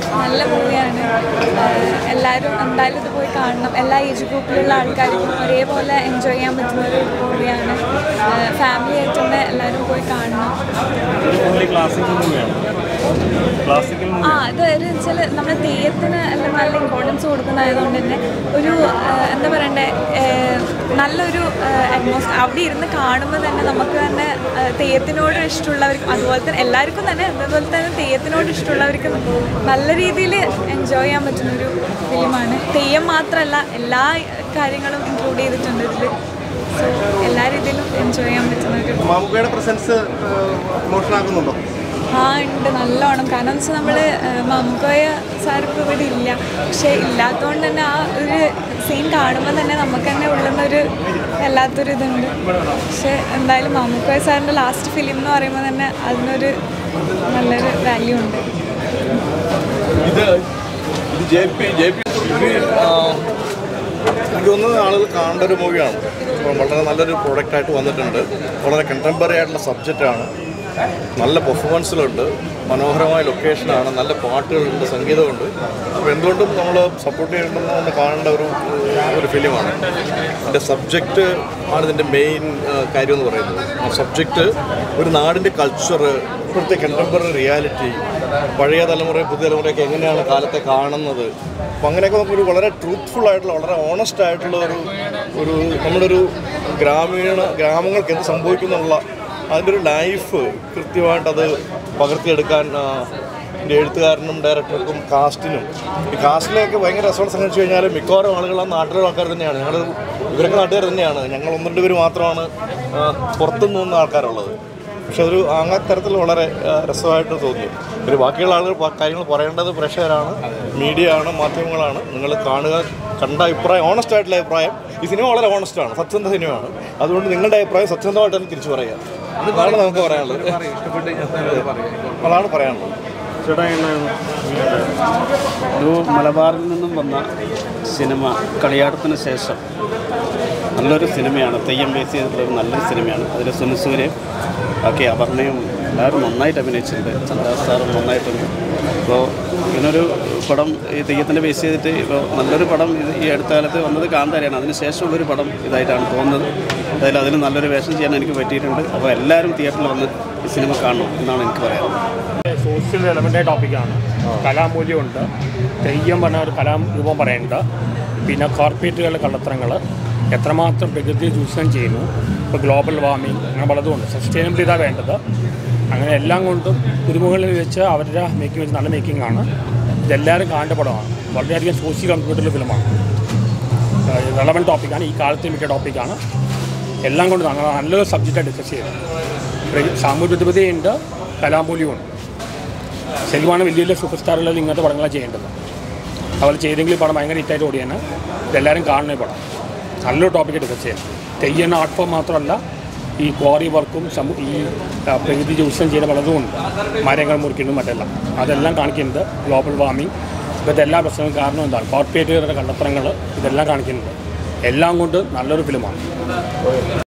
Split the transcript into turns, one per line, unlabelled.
നല്ല മൂവിയാണ് എല്ലാവരും എന്തായാലും ഇത് പോയി കാണണം എല്ലാ ഏജ് ഗ്രൂപ്പിലുള്ള ആൾക്കാർക്കും ഒരേപോലെ എൻജോയ് ചെയ്യാൻ പറ്റുന്ന ഒരു മൂവിയാണ് ഫാമിലി ആയിട്ട് തന്നെ എല്ലാവരും പോയി കാണണം
ഓൺലി ക്ലാസിക്കൽ മൂവിയാണ് ക്ലാസിക്കൽ മൂവി
ആ ഇത് ഒരു വെച്ചാൽ നമ്മൾ തെയ്യത്തിന് എല്ലാം നല്ല ഇമ്പോർട്ടൻസ് കൊടുക്കുന്നതായതുകൊണ്ട് തന്നെ ഒരു ആ, എന്താ പറയണ്ടേ ഏ, നല്ലൊരു അറ്റ്മോസ്ഫിയർ അവിടെ ഇരുന്ന് കാണുമ്പോൾ തന്നെ നമുക്ക് തന്നെ ആ, തെയ്യത്തിനോട് ഇഷ്ടമുള്ളവർക്കും അതുപോലെ തന്നെ എല്ലാവർക്കും തന്നെ അതുപോലെ തന്നെ തെയ്യത്തിനോട് ഇഷ്ടമുള്ളവർക്ക് നല്ല രീതിയിൽ എൻജോയ് ചെയ്യാൻ പറ്റുന്ന ഒരു ഫിലിമാണ് തെയ്യം മാത്രമല്ല എല്ലാ കാര്യങ്ങളും ഇൻക്ലൂഡ് ചെയ്തിട്ടുണ്ട് ഇതിൽ സോ എല്ലാ രീതിയിലും എൻജോയ് ചെയ്യാൻ പറ്റുന്ന ഒരു
മാമുക്കയുടെ പ്രസൻസ് ഇമോഷൻ ആക്കുന്നുണ്ടോ
ആ ഉണ്ട് നല്ലോണം കാരണം വെച്ചാൽ നമ്മൾ മമ്മൂക്കോയ സാർ ഇപ്പോൾ ഇവിടെ ഇല്ല പക്ഷേ ഇല്ലാത്തതുകൊണ്ട് തന്നെ ആ ഒരു സീൻ കാണുമ്പോൾ തന്നെ നമുക്ക് തന്നെ ഉള്ളുന്നൊരു വല്ലാത്തൊരു ഇതുണ്ട് പക്ഷേ എന്തായാലും മമ്മൂക്കോയ സാറിൻ്റെ ലാസ്റ്റ് ഫിലിം എന്ന് പറയുമ്പോൾ തന്നെ അതിനൊരു നല്ലൊരു വാല്യൂ ഉണ്ട്
ഇത് ഇത് ജെ പി ജെ പി എനിക്ക് തോന്നുന്നത് ആളുകൾ കാണേണ്ട ഒരു മൂവിയാണ് അപ്പോൾ വളരെ നല്ലൊരു പ്രോഡക്റ്റായിട്ട് വന്നിട്ടുണ്ട് വളരെ കണ്ടംപററി ആയിട്ടുള്ള സബ്ജക്റ്റാണ് നല്ല പെർഫോമൻസിലുണ്ട് മനോഹരമായ ലൊക്കേഷനാണ് നല്ല പാട്ടുകളുണ്ട് സംഗീതമുണ്ട് അപ്പോൾ എന്തുകൊണ്ടും നമ്മൾ സപ്പോർട്ട് ചെയ്യേണ്ടെന്ന് ഒന്ന് കാണേണ്ട ഒരു ഒരു ഫിലിമാണ് ഇതിൻ്റെ സബ്ജക്റ്റ് ആണ് ഇതിൻ്റെ മെയിൻ കാര്യം എന്ന് പറയുന്നത് ആ സബ്ജക്റ്റ് ഒരു നാടിൻ്റെ കൾച്ചർ ഇപ്പോഴത്തെ കണ്ടംപററി റിയാലിറ്റി പഴയ തലമുറ പുതിയ തലമുറയൊക്കെ എങ്ങനെയാണ് കാലത്തെ കാണുന്നത് അപ്പം അങ്ങനെയൊക്കെ നമുക്കൊരു വളരെ ട്രൂത്ത്ഫുൾ ആയിട്ടുള്ള വളരെ ഓണസ്റ്റ് ആയിട്ടുള്ള ഒരു ഒരു നമ്മുടെ ഒരു ഗ്രാമീണ ഗ്രാമങ്ങൾക്ക് എന്ത് സംഭവിക്കുന്നുള്ള അതിൻ്റെ ഒരു ലൈഫ് കൃത്യമായിട്ട് അത് പകർത്തിയെടുക്കാൻ ആ, ഇതിൻ്റെ എഴുത്തുകാരനും ഡയറക്ടർക്കും കാസ്റ്റിനും ഈ കാസ്റ്റിലേക്ക് ഭയങ്കര രസമാണ് സംഘടിച്ചു കഴിഞ്ഞാൽ മിക്കവാറും ആളുകൾ ആ നാട്ടിലുള്ള ആൾക്കാർ തന്നെയാണ് ഞങ്ങൾ ഇവരൊക്കെ നാട്ടുകാർ തന്നെയാണ് ഞങ്ങൾ ഒന്ന് രണ്ട് പേര് മാത്രമാണ് ആ, പുറത്തുനിന്ന് വന്ന ആൾക്കാരുള്ളത് പക്ഷെ അതൊരു അങ്ങ തരത്തിൽ വളരെ ആ, രസമായിട്ട് തോന്നി ഒരു ബാക്കിയുള്ള ആളുകൾ പ- കാര്യങ്ങൾ പറയേണ്ടത് പ്രേക്ഷകരാണ് മീഡിയ ആണ് മാധ്യമങ്ങളാണ് നിങ്ങൾ കാണുക കണ്ട അഭിപ്രായം ഓണസ്റ്റ് ആയിട്ടുള്ള അഭിപ്രായം ഈ സിനിമ വളരെ ഓണസ്റ്റ് ആണ് സത്യസന്ധ സിനിമയാണ് അതുകൊണ്ട് നിങ്ങളുടെ അഭിപ്രായം സത്യസന്ധമായിട്ട് തന്നെ തിരിച്ചു പറയുക അതാണ് നമുക്ക് പറയാനുള്ളത് അതാണ് പറയാനുള്ളത്
ചേട്ടാ എങ്ങനെയായിരുന്നു
ഒരു മലബാറിൽ നിന്നും വന്ന സിനിമ കളിയാട്ടത്തിന് ശേഷം നല്ലൊരു സിനിമയാണ് തെയ്യം ബേസ് ചെയ്തിട്ടുള്ള ഒരു നല്ലൊരു സിനിമയാണ് അതിൽ സുനിസൂര്യയും ബാക്കി അപർണയും എല്ലാവരും നന്നായിട്ട് അഭിനയിച്ചിട്ടുണ്ട് ചന്ദ്ര സാറും നന്നായിട്ടുണ്ട് അപ്പോൾ ഇങ്ങനൊരു പടം ഈ തെയ്യത്തിൻ്റെ ബേസ് ചെയ്തിട്ട് ഇപ്പോൾ നല്ലൊരു പടം ഇത് ഈ അടുത്ത കാലത്ത് വന്നത് കാന്താരയാണ് അതിന് ശേഷമുള്ളൊരു പടം ഇതായിട്ടാണ് തോന്നുന്നത് എന്തായാലും അതിന് നല്ലൊരു വേഷം ചെയ്യാൻ എനിക്ക് പറ്റിയിട്ടുണ്ട് അപ്പോൾ എല്ലാവരും തിയേറ്ററിൽ വന്ന് ഈ സിനിമ കാണണം എന്നാണ് എനിക്ക് പറയാനുള്ളത്
സോഷ്യൽ എലമെൻ്റായ ടോപ്പിക്കാണ് കലാമൂല്യമുണ്ട് തെയ്യം പറഞ്ഞ ഒരു കലാരൂപം പറയുന്നുണ്ട് പിന്നെ കോർപ്പറേറ്റുകളുടെ കള്ളത്തരങ്ങൾ എത്രമാത്രം പ്രകൃതിയെ ചൂഷണം ചെയ്യുന്നു ഇപ്പോൾ ഗ്ലോബൽ വാർമിംഗ് അങ്ങനെ പലതുമുണ്ട് സസ്റ്റൈനബിൾ ഇതാണ് വേണ്ടത് അങ്ങനെ എല്ലാം കൊണ്ടും പുതുമുകളിൽ വെച്ച് അവരുടെ മേക്കിംഗ് വെച്ച് നല്ല മേക്കിംഗ് ആണ് ഇതെല്ലാവരും കാണേണ്ട പടമാണ് വളരെയധികം സോഷ്യൽ കൺട്രിബ്യൂട്ടഡ് ഫിലിമാണ് റെലവൻറ്റ് ടോപ്പിക്കാണ് ഈ കാലത്തെ മിക്ക ടോപ്പിക്കാണ് എല്ലാം കൊണ്ട് ഞങ്ങൾ നല്ലൊരു സബ്ജക്റ്റാണ് ഡിസ്കസ് ചെയ്തത് സാമൂഹ്യ പ്രതിബദ്ധതയുണ്ട് കലാമൂല്യമുണ്ട് ശരിക്കുമാണ് വലിയ വലിയ സൂപ്പർ സ്റ്റാറുകളിൽ ഇങ്ങനത്തെ പടങ്ങളാണ് ചെയ്യേണ്ടത് അവർ ചെയ്തെങ്കിൽ ഈ പടം ഭയങ്കര ഹിറ്റായിട്ട് ഓടിയാണ് ഇതെല്ലാവരും കാണുന്ന ഈ പടം നല്ലൊരു ടോപ്പിക്ക് ഡിസ്കസ് ചെയ്യാം തെയ്യുന്ന ആർട്ട് ഫോം മാത്രമല്ല ഈ ക്വാറി വർക്കും സമൂ ഈ ആ, പ്രകൃതി ചൂഷണം ചെയ്യുന്ന പലതും ഉണ്ട് മരങ്ങൾ മുറിക്കുന്നതും മറ്റെല്ലാം അതെല്ലാം കാണിക്കുന്നുണ്ട് ഗ്ലോബൽ വാർമിംഗ് ഇപ്പോഴത്തെ എല്ലാ പ്രശ്നങ്ങളും കാരണം എന്താണ് കോർപ്പറേറ്റുകളുടെ കള്ളത്തരങ്ങൾ ഇതെല്ലാം കാണിക്കുന്നുണ്ട് എല്ലാം കൊണ്ട് നല്ലൊരു ഫിലിമാണ്